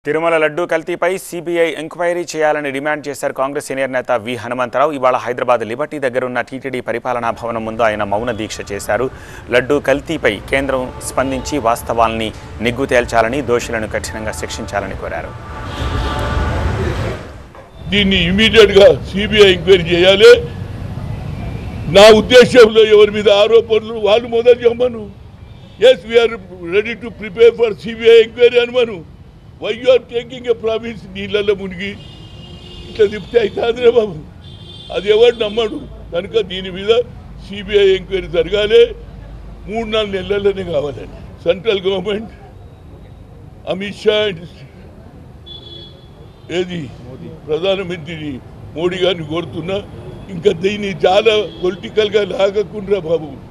తిరుమల లడ్డూ కల్తీపై CBI enquiry చేయాలని demand చేశారు కాంగ్రెస్ సీనియర్ నేత వి హనుమంతరావు ఇవాళ హైదరాబాద్ లిబర్టీ దగ్గరున్న టీటీడీ పరిపాలనా భవనం ముందు ఆయన మౌన దీక్ష చేశారు లడ్డూ కల్తీపై కేంద్రం స్పందించి వాస్తవాల్ని నిగ్గు తేల్చాలని దోషులను కఠినంగా శిక్షించాలని కోరారు దీన్ని ఇమీడియట్ గా సిబిఐ ఎంక్వైరీ చేయాలి నా ఉద్దేశంలో ఎవరి మీద ఆరోపణలు వాళ్ళు మొదలు చెప్పమను yes we're ready to prepare for CBI enquiry అనమను why you are taking a promise నీళ్ళల్లో మునిగి ఇట్లా తిప్పితే అవుతుంది బాబు అది ఎవరు నమ్మడు కనుక దీని మీద సిబిఐ ఎంక్వైరీ జరగాలి మూడు నాలుగు నెలల్లోనే కావాలండి central government Amit Shah and ఏది ప్రధానమంత్రి మోడీ గారిని కోరుతున్నా ఇంకా దీన్ని చాలా పొలిటికల్గా లాగకుండా బాబు